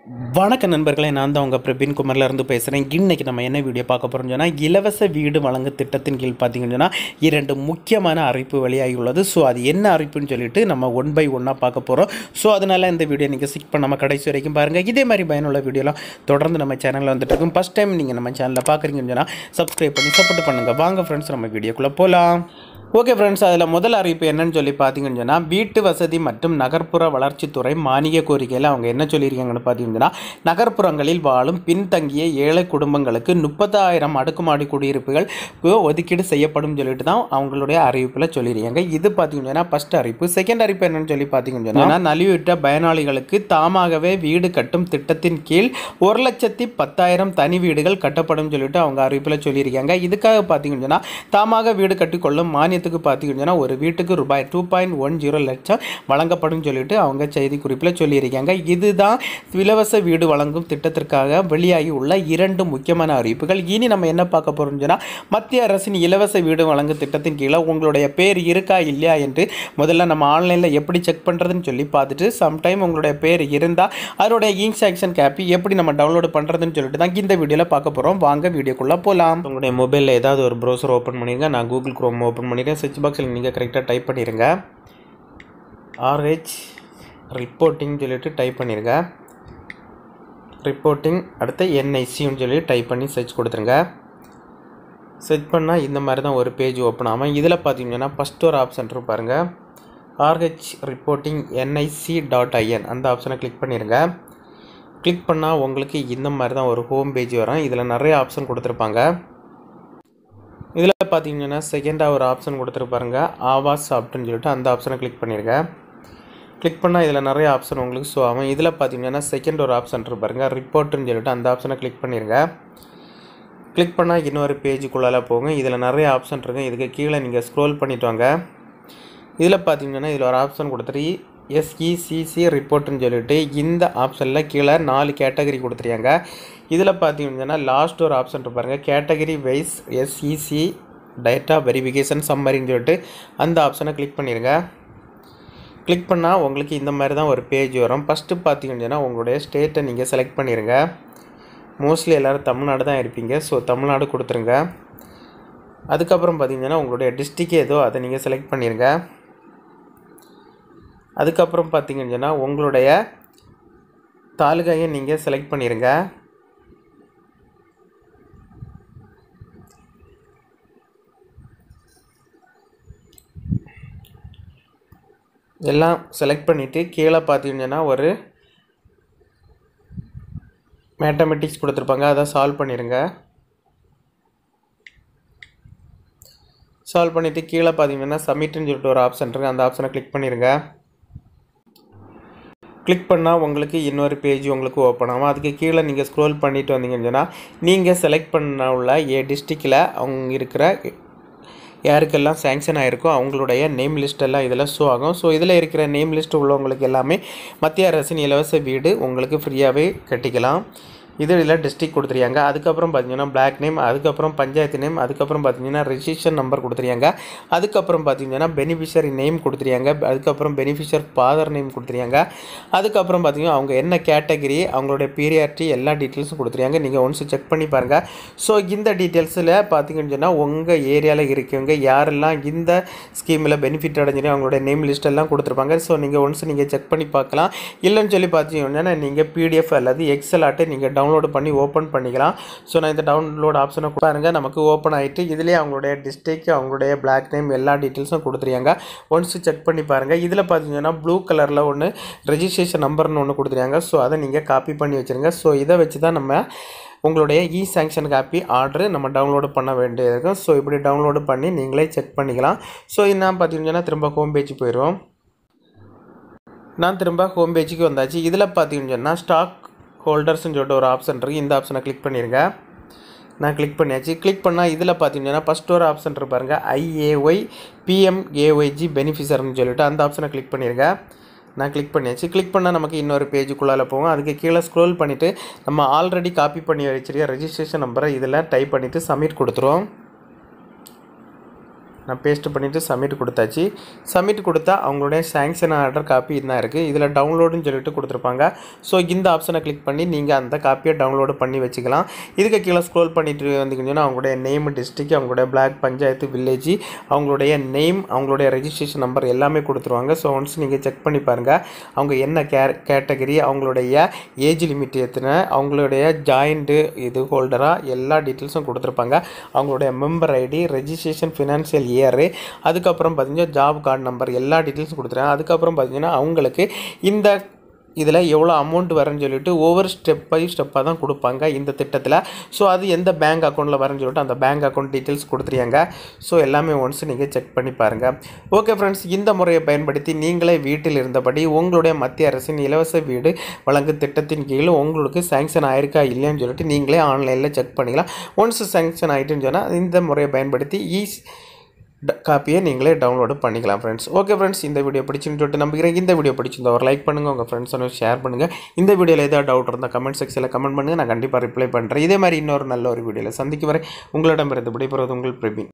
வணக்க நண்பர்களே நான் தான் உங்கள் பிரபின் குமார்ல இருந்து பேசுகிறேன் இன்றைக்கி நம்ம என்ன வீடியோ பார்க்க போகிறோம் சொன்னால் இலவச வீடு வழங்கு திட்டத்தின் கீழ் பார்த்தீங்கன்னு சொன்னால் இரண்டு முக்கியமான அறிவிப்பு வெளியாகி உள்ளது ஸோ அது என்ன அறிவிப்புன்னு சொல்லிட்டு நம்ம ஒன் பை ஒன்னாக பார்க்க போகிறோம் ஸோ அதனால் இந்த வீடியோ நீங்கள் சிக் பண்ணாமல் கடைசி வரைக்கும் பாருங்கள் இதே மாதிரி பயனுள்ள வீடியோலாம் தொடர்ந்து நம்ம சேனலில் வந்துட்டு இருக்கும் ஃபஸ்ட் டைம் நீங்கள் நம்ம சேனலில் பார்க்குறீங்கன்னு சொன்னால் சப்ஸ்கிரைப் பண்ணி சப்போர்ட் பண்ணுங்கள் வாங்க ஃப்ரெண்ட்ஸ் நம்ம வீடியோக்குள்ளே போகலாம் ஓகே ஃப்ரெண்ட்ஸ் அதில் முதல் அறிவிப்பு என்னன்னு சொல்லி பார்த்தீங்கன்னு சொன்னால் வீட்டு வசதி மற்றும் நகர்ப்புற வளர்ச்சித்துறை மானிய கோரிக்கையில் அவங்க என்ன சொல்லியிருக்காங்கன்னு பார்த்தீங்கன்னா நகர்ப்புறங்களில் வாழும் பின்தங்கிய ஏழை குடும்பங்களுக்கு முப்பதாயிரம் அடுக்குமாடி குடியிருப்புகள் ஒதுக்கீடு செய்யப்படும் சொல்லிட்டு தான் அவங்களுடைய அறிவிப்பில் சொல்லியிருக்காங்க இது பார்த்தீங்கன்னா ஃபஸ்ட் அறிவிப்பு செகண்ட் அறிவிப்பு என்னன்னு சொல்லி பார்த்தீங்கன்னு சொன்னால் நலிவுற்ற பயனாளிகளுக்கு தாமாகவே வீடு கட்டும் திட்டத்தின் கீழ் ஒரு லட்சத்தி பத்தாயிரம் தனி வீடுகள் கட்டப்படும் சொல்லிட்டு அவங்க அறிவிப்பில் சொல்லியிருக்காங்க இதுக்காக பார்த்தீங்கன்னு சொன்னால் தாமாக வீடு கட்டிக்கொள்ளும் மானியத்துக்கு பார்த்தீங்கன்னு சொன்னால் ஒரு வீட்டுக்கு ரூபாய் டூ பாயிண்ட் ஒன் ஜீரோ லட்சம் வழங்கப்படும் சொல்லிட்டு அவங்க செய்தி குறிப்பில் சொல்லியிருக்காங்க இதுதான் இலவச வீடு வழங்கும் திட்டத்திற்காக வெளியாகி உள்ள இரண்டு முக்கியமான அறிவிப்புகள் இனி நம்ம என்ன பார்க்க போகிறோம்னு சொன்னால் மத்திய அரசின் இலவச வீடு வழங்கும் திட்டத்தின் கீழே உங்களுடைய பேர் இருக்கா இல்லையா என்று முதல்ல நம்ம ஆன்லைனில் எப்படி செக் பண்ணுறதுன்னு சொல்லி பார்த்துட்டு சம்டைம் உங்களுடைய பேர் இருந்தால் அதனுடைய இன்ஸ்ட்ரக்ஷன் கேப்பி எப்படி நம்ம டவுன்லோட் பண்ணுறதுன்னு சொல்லிட்டு தான் இந்த வீடியோவில் பார்க்க போகிறோம் வாங்க வீடியோக்குள்ளே போகலாம் உங்களுடைய மொபைலில் ஏதாவது ஒரு ப்ரௌசர் ஓப்பன் பண்ணிடுங்க நான் கூகுள் க்ரோம் ஓப்பன் பண்ணிடுறேன் சர்ச் பாக்ஸில் நீங்கள் கரெக்டாக டைப் பண்ணிடுங்க ஆர்ஹெச் ரிப்போர்ட்டிங் சொல்லிட்டு டைப் பண்ணிடுங்க ரிப்போர்ட்டிங் அடுத்து என்ஐசின்னு சொல்லி டைப் பண்ணி சர்ச் கொடுத்துருங்க சர்ச் பண்ணால் இந்த மாதிரி தான் ஒரு பேஜ் ஓப்பன் ஆகும் இதில் பார்த்தீங்கன்னா ஃபஸ்ட் ஒரு ஆப்ஷன் இருக்கும் பாருங்கள் RH reporting NIC dot IN அந்த ஆப்ஷனை கிளிக் பண்ணிடுங்க கிளிக் பண்ணால் உங்களுக்கு இந்த மாதிரி தான் ஒரு ஹோம் பேஜ் வரும் இதில் நிறைய ஆப்ஷன் கொடுத்துருப்பாங்க இதில் பார்த்தீங்கன்னா செகண்டாக ஒரு ஆப்ஷன் கொடுத்துருப்பாருங்க ஆவாஸ் அப்படின்னு சொல்லிட்டு அந்த ஆப்ஷனை கிளிக் பண்ணிடுங்க கிளிக் பண்ணால் இதில் நிறைய ஆப்ஷன் உங்களுக்கு ஷோ ஆகும் இதில் பார்த்தீங்கன்னா செகண்ட் ஒரு ஆப்ஷன் இருப்பாருங்க ரிப்போர்ட்டுன்னு சொல்லிட்டு அந்த ஆப்ஷனை கிளிக் பண்ணிடுங்க கிளிக் பண்ணால் இன்னொரு பேஜுக்குள்ளால போகும் இதில் நிறைய ஆப்ஷன் இருக்குது இதுக்கு கீழே நீங்கள் ஸ்க்ரோல் பண்ணிட்டு வாங்க இதில் பார்த்தீங்கன்னா இதில் ஒரு ஆப்ஷன் கொடுத்துட்டு எஸ்இசிசி ரிப்போர்ட்டுன்னு சொல்லிட்டு இந்த ஆப்ஷனில் கீழே நாலு கேட்டகரி கொடுத்துருக்காங்க இதில் பார்த்தீங்கன்னா லாஸ்ட் ஒரு ஆப்ஷன் இருப்பாருங்க category wise SEC data verification சம்மரின்னு சொல்லிட்டு அந்த ஆப்ஷனை கிளிக் பண்ணிடுங்க கிளிக் பண்ணால் உங்களுக்கு இந்த மாதிரி தான் ஒரு பேஜ் வரும் ஃபஸ்ட்டு பார்த்தீங்கன்னா உங்களுடைய ஸ்டேட்டை நீங்கள் செலக்ட் பண்ணிடுங்க மோஸ்ட்லி எல்லோரும் தமிழ்நாடு தான் இருப்பீங்க ஸோ தமிழ்நாடு கொடுத்துருங்க அதுக்கப்புறம் பார்த்தீங்கன்னா உங்களுடைய டிஸ்ட்ரிக் ஏதோ அதை நீங்கள் செலக்ட் பண்ணிடுங்க அதுக்கப்புறம் பார்த்தீங்கன்னா உங்களுடைய தாலுகாயை நீங்கள் செலக்ட் பண்ணிடுங்க எல்லாம் செலக்ட் பண்ணிவிட்டு கீழே பார்த்தீங்கன்னா ஒரு மேத்தமெட்டிக்ஸ் கொடுத்துருப்பாங்க அதை சால்வ் பண்ணிடுங்க சால்வ் பண்ணிவிட்டு கீழே பார்த்தீங்கன்னா சப்மிட்னு சொல்லிட்டு ஒரு ஆப்ஷன் இருக்குது அந்த ஆப்ஷனை கிளிக் பண்ணிடுங்க கிளிக் பண்ணால் உங்களுக்கு இன்னொரு பேஜ் உங்களுக்கு ஓப்பன் ஆகும் அதுக்கு கீழே நீங்கள் ஸ்க்ரோல் பண்ணிட்டு வந்தீங்கன்னு சொன்னால் நீங்கள் செலக்ட் பண்ண உள்ள ஏ டிஸ்ட்ரிக்டில் அவங்க இருக்கிற யாருக்கெல்லாம் சேங்ஷன் ஆகிருக்கோ அவங்களுடைய நேம் லிஸ்ட்டெல்லாம் இதில் ஷோ ஆகும் ஸோ இதில் இருக்கிற நேம் லிஸ்ட் உள்ளவங்களுக்கு எல்லாமே மத்திய அரசின் இலவச வீடு உங்களுக்கு ஃப்ரீயாகவே கட்டிக்கலாம் இதில் டிஸ்ட்ரிக் கொடுத்துருக்காங்க அதுக்கப்புறம் பார்த்தீங்கன்னா பிளாக் நேம் அதுக்கப்புறம் பஞ்சாயத்து நேம் அதுக்கப்புறம் பார்த்தீங்கன்னா ரெஜிஸ்ட்ரேஷன் நம்பர் கொடுத்துருக்காங்க அதுக்கப்புறம் பார்த்தீங்கன்னா பெனிஃபிஷரி நேம் கொடுத்துருக்காங்க அதுக்கப்புறம் பெனிஃபிஷர் ஃபாதர் நேம் கொடுத்துருக்காங்க அதுக்கப்புறம் பார்த்தீங்கன்னா அவங்க என்ன கேட்டகரி அவங்களுடைய பீரியாரிட்டி எல்லா டீட்டெயில்ஸும் கொடுத்துருக்காங்க நீங்கள் ஒன்ஸ் செக் பண்ணி பாருங்கள் ஸோ இந்த டீட்டெயில்ஸில் பார்த்தீங்கன்னு சொன்னால் உங்கள் ஏரியாவில் இருக்கவங்க யாரெல்லாம் இந்த ஸ்கீமில் பெனிஃபிட் அடைஞ்சிரும் அவங்களுடைய நேம் லிஸ்ட் எல்லாம் கொடுத்துருப்பாங்க ஸோ நீங்கள் ஒன்ஸ் நீங்கள் செக் பண்ணி பார்க்கலாம் இல்லைன்னு சொல்லி பார்த்தீங்கன்னா நீங்கள் பிடிஎஃப் அல்லது எக்ஸல் ஆட்டை நீங்கள் டவுன்லோடு பண்ணி ஓப்பன் பண்ணிக்கலாம் ஸோ நான் இந்த டவுன்லோட் ஆப்ஷனை பாருங்க நமக்கு ஓப்பன் ஆகிட்டு இதுலேயே அவங்களுடைய டிஸ்ட்ரிக் அவங்களுடைய பிளாக் நேம் எல்லா டீட்டெயில்ஸும் கொடுத்துருக்காங்க ஒன்ஸ் செக் பண்ணி பாருங்கள் இதில் பார்த்தீங்கன்னா ப்ளூ கலரில் ஒன்று ரெஜிஸ்ட்ரேஷன் நம்பர்னு ஒன்று கொடுத்துருக்காங்க ஸோ அதை நீங்கள் காப்பி பண்ணி வச்சுருங்க ஸோ இதை வச்சு தான் நம்ம உங்களுடைய இ சாங்ஷன் காப்பி ஆர்டர் நம்ம டவுன்லோடு பண்ண வேண்டியது இருக்கும் ஸோ இப்படி டவுன்லோடு பண்ணி நீங்களே செக் பண்ணிக்கலாம் ஸோ என்ன பார்த்தீங்கன்னா திரும்ப ஹோம் பேஜ் போயிடுவோம் நான் திரும்ப ஹோம் பேஜுக்கு வந்தாச்சு இதில் பார்த்தீங்கன்னா ஸ்டாக் ஹோல்டர்ஸ்னு சொல்லிட்டு ஒரு ஆப்ஷன் இருக்குது இந்த ஆப்ஷனை கிளிக் பண்ணிடுங்க நான் கிளிக் பண்ணியாச்சு கிளிக் பண்ணால் இதில் பார்த்தீங்கன்னா ஃபஸ்ட் ஒரு ஆப்ஷன் இருப்பாருங்க ஐஏஒய் பிஎம்ஏஒய்ஜி பெனிஃபிஷர்னு சொல்லிட்டு அந்த ஆப்ஷனை கிளிக் பண்ணிடுங்க நான் கிளிக் பண்ணியாச்சு கிளிக் பண்ணால் நமக்கு இன்னொரு பேஜுக்குள்ளால போகும் அதுக்கு கீழே ஸ்க்ரோல் பண்ணிவிட்டு நம்ம ஆல்ரெடி காப்பி பண்ணி வச்சிருக்க ரெஜிஸ்ட்ரேஷன் நம்பரை இதில் டைப் பண்ணிவிட்டு சப்மிட் கொடுத்துருவோம் நான் பேஸ்ட் பண்ணிவிட்டு சப்மிட் கொடுத்தாச்சு சப்மிட் கொடுத்தா அவங்களுடைய சேங்ஷன் ஆர்டர் காப்பி தான் இருக்குது இதில் டவுன்லோடுன்னு சொல்லிட்டு கொடுத்துருப்பாங்க ஸோ இந்த ஆப்ஷனை கிளிக் பண்ணி நீங்கள் அந்த காப்பியை டவுன்லோடு பண்ணி வச்சுக்கலாம் இதுக்கு கீழே ஸ்க்ரோல் பண்ணிட்டு வந்தீங்கன்னா அவங்களுடைய நேம் டிஸ்ட்ரிக் அவங்களுடைய பிளாக் பஞ்சாயத்து வில்லேஜ் அவங்களுடைய நேம் அவங்களுடைய ரெஜிஸ்ட்ரேஷன் நம்பர் எல்லாமே கொடுத்துருவாங்க ஸோ ஒன்ஸ் நீங்கள் செக் பண்ணி பாருங்கள் அவங்க என்ன கே கேட்டகரி அவங்களுடைய ஏஜ் லிமிட் எத்தனை அவங்களுடைய ஜாயிண்ட்டு இது ஹோல்டராக எல்லா டீட்டெயில்ஸும் கொடுத்துருப்பாங்க அவங்களுடைய member ID registration financial year அதுக்கப்புறம் பார்த்தீங்கன்னா ஜாப் கார்டு நம்பர் எல்லா டீட்டெயில்ஸும் கொடுத்துருவேன் அதுக்கப்புறம் பார்த்தீங்கன்னா அவங்களுக்கு இந்த இதில் எவ்வளோ அமௌண்ட் வரேன்னு சொல்லிட்டு ஒவ்வொரு ஸ்டெப் பை ஸ்டெப்பாக தான் கொடுப்பாங்க இந்த திட்டத்தில் ஸோ அது எந்த பேங்க் அக்கௌண்ட்டில் வரேன்னு சொல்லிட்டு அந்த பேங்க் அக்கௌண்ட் டீட்டெயில்ஸ் கொடுத்துருங்க ஸோ எல்லாமே ஒன்ஸ் நீங்கள் செக் பண்ணி பாருங்கள் ஓகே ஃப்ரெண்ட்ஸ் இந்த முறையை பயன்படுத்தி நீங்களே வீட்டில் இருந்தபடி உங்களுடைய மத்திய அரசின் இலவச வீடு வழங்கும் திட்டத்தின் கீழ் உங்களுக்கு சேங்ஷன் ஆயிருக்கா இல்லைன்னு சொல்லிட்டு நீங்களே ஆன்லைனில் செக் பண்ணிக்கலாம் ஒன்ஸ் சேங்ஷன் ஆகிட்டுன்னு சொன்னால் இந்த முறையை பயன்படுத்தி ஈஸ் காப்பியை நீங்களே டவுன்லோடு பண்ணிக்கலாம் ஃப்ரெண்ட்ஸ் ஓகே ஃப்ரெண்ட்ஸ் இந்த வீடியோ பிடிச்சுன்னு சொல்லிட்டு நம்புகிறேன் இந்த வீடியோ பிடிச்சிருந்தா ஒரு லைக் பண்ணுங்கள் உங்கள் ஃப்ரெண்ட்ஸோட ஷேர் பண்ணுங்கள் இந்த வீடியோவில் ஏதாவது டவுட் இருந்தால் கமெண்ட் செக்ஷனில் கமெண்ட் பண்ணுங்கள் நான் கண்டிப்பாக ரிப்ளை பண்ணுறேன் இதே மாதிரி இன்னொரு நல்ல ஒரு வீடியோவில் சந்திக்க வரை உங்களிடமிருந்து விடைபெறுவது உங்கள் பிரவீன்